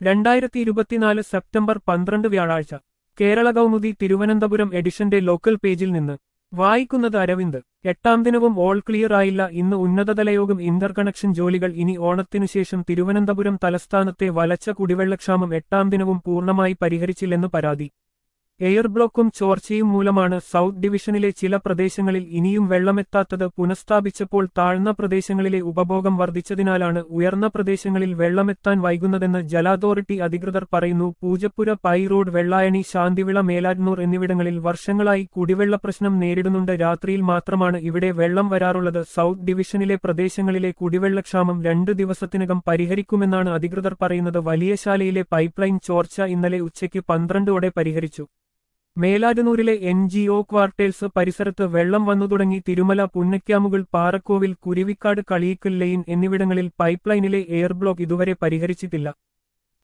രണ്ടായിരത്തി ഇരുപത്തിനാല് സെപ്റ്റംബർ പന്ത്രണ്ട് വ്യാഴാഴ്ച കേരള കൗമുദി തിരുവനന്തപുരം എഡിഷന്റെ ലോക്കൽ പേജിൽ നിന്ന് വായിക്കുന്നത് അരവിന്ദ് എട്ടാം ദിനവും ഓൾ ക്ലിയർ ആയില്ല ഇന്ന് ഉന്നതതലയോഗം ഇന്റർകണക്ഷൻ ജോലികൾ ഇനി ഓണത്തിനു ശേഷം തിരുവനന്തപുരം തലസ്ഥാനത്തെ വലച്ച കുടിവെള്ളക്ഷാമം എട്ടാം ദിനവും പൂർണ്ണമായി പരിഹരിച്ചില്ലെന്ന് പരാതി എയർ ബ്ലോക്കും ചോർച്ചയും മൂലമാണ് സൗത്ത് ഡിവിഷനിലെ ചില പ്രദേശങ്ങളിൽ ഇനിയും വെള്ളമെത്താത്തത് പുനഃസ്ഥാപിച്ചപ്പോൾ താഴ്ന്ന പ്രദേശങ്ങളിലെ ഉപഭോഗം വർദ്ധിച്ചതിനാലാണ് ഉയർന്ന പ്രദേശങ്ങളിൽ വെള്ളമെത്താൻ വൈകുന്നതെന്ന് ജല അതോറിറ്റി അധികൃതർ പറയുന്നു പൂജപ്പുര പൈ റോഡ് വെള്ളായണി ശാന്തിവിള മേലാറ്റൂർ എന്നിവിടങ്ങളിൽ വർഷങ്ങളായി കുടിവെള്ള പ്രശ്നം നേരിടുന്നുണ്ട് രാത്രിയിൽ മാത്രമാണ് ഇവിടെ വെള്ളം വരാറുള്ളത് സൗത്ത് ഡിവിഷനിലെ പ്രദേശങ്ങളിലെ കുടിവെള്ളക്ഷാമം രണ്ടു ദിവസത്തിനകം പരിഹരിക്കുമെന്നാണ് അധികൃതർ പറയുന്നത് വലിയശാലയിലെ പൈപ്പ്ലൈൻ ചോർച്ച ഇന്നലെ ഉച്ചയ്ക്ക് പന്ത്രണ്ടോടെ പരിഹരിച്ചു മേലാറ്റൂരിലെ എൻ ജി ഒ ക്വാർട്ടേഴ്സ് പരിസരത്ത് വെള്ളം വന്നു തുടങ്ങി തിരുമല പുന്നയ്ക്കാമുകൾ പാറക്കോവിൽ കുരുവിക്കാട് കളിയിക്കൽ ലെയിൻ എന്നിവിടങ്ങളിൽ പൈപ്പ് ലൈനിലെ എയർ ബ്ലോക്ക് ഇതുവരെ പരിഹരിച്ചിട്ടില്ല